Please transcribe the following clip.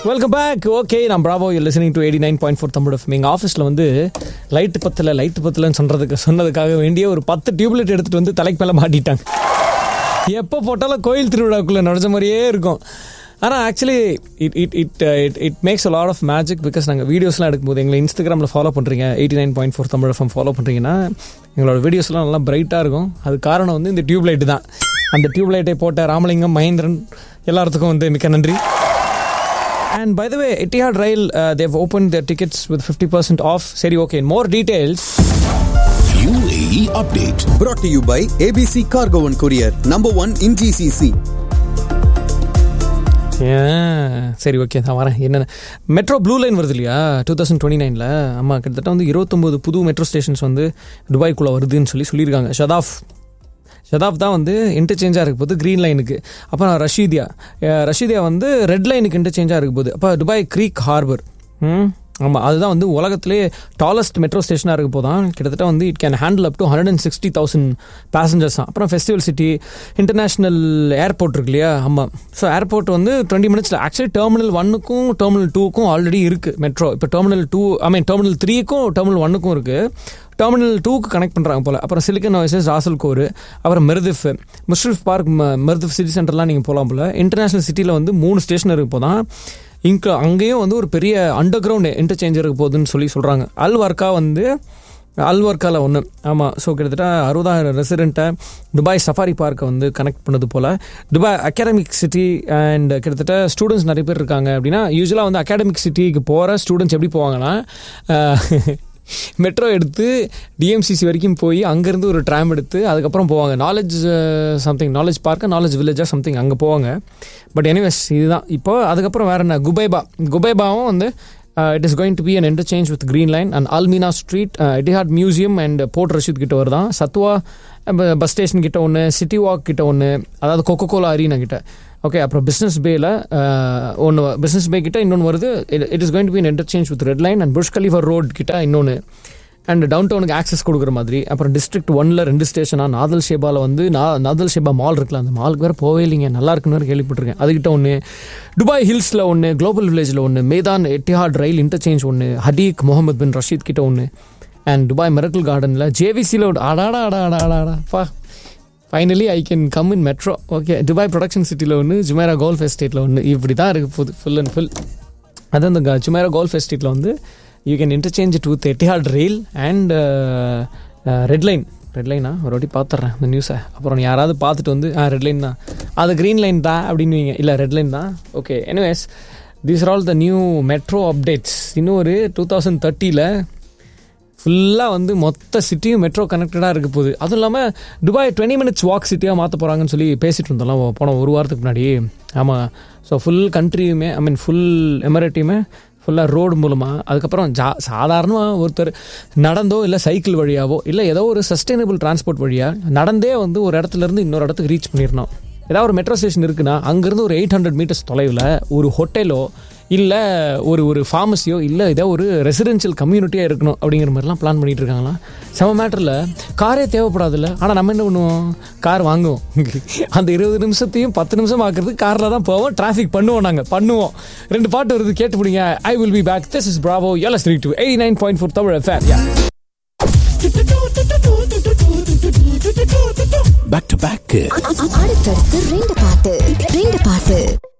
Welcome back okay நான் Bravo you listening to eighty nine point four Tamil FM எங்கள் ஆஃபீஸில் வந்து லைட்டு பத்தல லைட்டு பத்தலன்னு சொல்கிறதுக்கு சொன்னதுக்காக வேண்டிய ஒரு பத்து டியூப்லைட் எடுத்துகிட்டு வந்து தலைக்கு மேலே மாட்டிட்டாங்க எப்போ போட்டாலும் கோயில் திருவிழாக்குள்ளே நுழைஞ்ச மாதிரியே இருக்கும் ஆனால் actually it it it it it makes a lot of magic because நாங்கள் வீடியோஸ்லாம் எடுக்கும்போது எங்களை இன்ஸ்டாகிராமில் ஃபாலோ பண்ணுறீங்க eighty nine point four Tamil FM follow பண்ணுறீங்கன்னா எங்களோட வீடியோஸ்லாம் நல்லா பிரைட்டாக இருக்கும் அது காரணம் வந்து இந்த டியூப் லைட்டு தான் அந்த டியூப் லைட்டை போட்ட ராமலிங்கம் மகேந்திரன் எல்லாத்துக்கும் வந்து மிக்க நன்றி And by the way, Etihad Rail, uh, they've opened their tickets with 50% off. Seri, okay, more details. UAE update. brought to you by ABC Cargo and Courier, number one in GCC. Yeah, சரி okay நான் வரேன் என்னென்ன metro blue line வருது இல்லையா two thousand twenty நைனில் ஆமாம் கிட்டத்தட்ட வந்து இருபத்தொம்போது புது மெட்ரோ ஸ்டேஷன்ஸ் வந்து துபாய்க்குள்ளே வருதுன்னு சொல்லி சொல்லியிருக்காங்க ஷதாஃப் ஷதாப் தான் வந்து இன்டர்சேஞ்சாக இருக்க போகுது க்ரீன் லைனுக்கு அப்புறம் ரஷீதியா அஹ் ரஷீதியா வந்து ரெட் லைனுக்கு இன்டர்சேஞ்சாக இருக்க போகுது அப்போ துபாய் க்ரீக் ஹார்பர் ம் ஆமாம் அதுதான் வந்து உலகத்திலே டாலஸ்ட் மெட்ரோ ஸ்டேஷனாக இருக்க போதான் கிட்டத்தட்ட வந்து it can handle up to hundred and sixty thousand passengers தான் அப்புறம் ஃபெஸ்டிவல் சிட்டி இன்டர்நேஷ்னல் ஏர்போர்ட் இருக்கு இல்லையா ஆமாம் ஸோ ஏர்போர்ட் வந்து டுவெண்ட்டி மினிட்ஸில் ஆக்சுவலி டெர்மினல் ஒன்னுக்கும் டெர்மினல் டூக்கும் ஆல்ரெடி இருக்குது மெட்ரோ இப்போ terminal two I mean terminal த்ரீக்கும் டெர்மினல் ஒன்னுக்கும் இருக்குது டெர்மினல் டூக்கு கனெக்ட் பண்ணுறாங்க போல் அப்புறம் சிலிக்கன் ஓயசஸ் ராசல் கோர் அப்புறம் Mirdif Mushrif park Mirdif city சென்டர்லாம் நீங்கள் போகலாம் போல் இன்டர்நேஷனல் சிட்டியில் வந்து மூணு ஸ்டேஷன் இருக்கு போதான் இங்கே அங்கேயும் வந்து ஒரு பெரிய அண்டர் கிரவுண்ட் இன்டர்சேஞ்ச் இருக்க போகுதுன்னு சொல்லி சொல்கிறாங்க அல் வர்க்கா வந்து அல் வர்க்காவில் ஒன்று ஆமாம் ஸோ கிட்டத்தட்ட அறுபதாயிரம் ரெசிடெண்ட்டை துபாய் சஃபாரி பார்க்கை வந்து கனெக்ட் பண்ணது போல் துபாய் அகாடமிக் சிட்டி அண்ட் கிட்டத்தட்ட ஸ்டூடெண்ட்ஸ் நிறைய பேர் இருக்காங்க அப்படின்னா யூஸ்வலாக வந்து அகாடமிக் சிட்டிக்கு போகிற ஸ்டூடெண்ட்ஸ் எப்படி போவாங்கன்னா மெட்ரோ எடுத்து டிஎம்சிசி வரைக்கும் போய் அங்கேருந்து ஒரு ட்ராம் எடுத்து அதுக்கப்புறம் போவாங்க நாலேஜ் சம்திங் நாலேஜ் பார்க்க நாலேஜ் வில்லேஜாக சம்திங் அங்கே போவாங்க பட் எனிவேஸ் இதுதான் இப்போ அதுக்கப்புறம் வேறு என்ன குபைபா குபைபாவும் வந்து it is going to be an interchange with green line and Al Mina street Etihad museum and port Rashid கிட்ட வருதான் சத்வா பஸ் ஸ்டேஷன் கிட்ட ஒன்று சிட்டி வாக் கிட்ட ஒன்று அதாவது கொக்கோ கோலா அரீனா கிட்ட ஓகே அப்புறம் பிஸ்னஸ் பேல ஒன்று பிஸ்னஸ் பே கிட்ட இன்னொன்று வருது it is going to be interchange with red line and புஷ் கலிஃபர் ரோட் கிட்ட இன்னொன்று அண்ட் டவுன் டவுனுக்கு ஆக்சஸ் கொடுக்குற மாதிரி அப்புறம் டிஸ்ட்ரிக்ட் ஒன்ல ரெண்டு ஸ்டேஷனாக நாதல் ஷேபாவில் வந்து நா நாதல் ஷேபா மால் இருக்குல்ல அந்த மாலுக்கு வேறு போவே இல்லைங்க நல்லா இருக்குன்னு வேறு கேள்விப்பட்டிருக்கேன் அதுக்கிட்ட ஒன்று துபாய் ஹில்ஸில் ஒன்று குளோபல் வில்லேஜில் ஒன்று மேதான் எட்டிஹாட் ரயில் இன்டர்சேஞ்ச் ஒன்று ஹடீக் முகமது பின் ரஷீத் கிட்ட ஒன்று அண்ட் துபாய் மிரக்கல் கார்டனில் ஜேவிசியில் ஒரு அடாடா அடா அடா அடாடா பா finally I can come in metro okay Dubai production சிட்டியில் ஒன்று ஜுமேரா கோல்ஃப் எஸ்டேட்டில் ஒன்று இப்படி தான் இருக்குது புது ஃபுல் அண்ட் ஃபுல் அதான் இந்த ஜுமேரா கோல்ஃப் எஸ்டேட்டில் வந்து you can interchange it with Etihad rail and red line red லைனா ஒரு வாட்டி பார்த்துட்றேன் இந்த நியூஸை அப்புறம் யாராவது பார்த்துட்டு வந்து ஆ ரெட் லைன் தான் அது க்ரீன் லைன் தான் அப்படின்னுவீங்க இல்லை ரெட் லைன் தான் okay anyways these are all the new metro updates இன்னும் ஒரு டூ தௌசண்ட் தேர்ட்டியில் ஃபுல்லாக வந்து மொத்த சிட்டியும் மெட்ரோ கனெக்டடாக இருக்க போகுது அதுவும் இல்லாமல் துபாய் டுவெண்ட்டி மினிட்ஸ் வாக் சிட்டியாக மாற்ற போகிறாங்கன்னு சொல்லி பேசிகிட்டு இருந்தோம்ல போன ஒரு வாரத்துக்கு முன்னாடி ஆமாம் ஸோ ஃபுல் கண்ட்ரியுமே ஐ மீன் ஃபுல் எமரேட்டையுமே ஃபுல்லாக ரோடு மூலமாக அதுக்கப்புறம் ஜா சாதாரணமாக ஒருத்தர் நடந்தோ இல்லை சைக்கிள் வழியாவோ இல்லை ஏதோ ஒரு சஸ்டைனபிள் டிரான்ஸ்போர்ட் வழியாக நடந்தே வந்து ஒரு இடத்துல இருந்து இன்னொரு இடத்துக்கு ரீச் பண்ணிடணும் ஏதாவது ஒரு மெட்ரோ ஸ்டேஷன் இருக்குன்னா அங்கேருந்து ஒரு எயிட் ஹண்ட்ரட் மீட்டர்ஸ் தொலைவில் ஒரு ஹோட்டலோ இல்லை ஒரு ஒரு ஃபார்மசியோ இல்லை ஏதோ ஒரு ரெசிடென்ஷியல் கம்யூனிட்டியாக இருக்கணும் அப்படிங்கிற மாதிரிலாம் பிளான் பண்ணிட்டு இருக்காங்களா செம மேட்டரில் காரே தேவைப்படாதுல்ல ஆனால் நம்ம என்ன பண்ணுவோம் கார் வாங்குவோம் அந்த இருபது நிமிஷத்தையும் பத்து நிமிஷம் ஆக்குறதுக்கு காரில் தான் போவோம் டிராஃபிக் பண்ணுவோம் நாங்கள் பண்ணுவோம் ரெண்டு பாட்டு வருது கேட்டு பிடிங்க I will be back this is bravo L three two eighty nine point four Tamil FM Back to back. அடுத்தடுத்து ரெண்டு பாட்டு ரெண்டு பாட்டு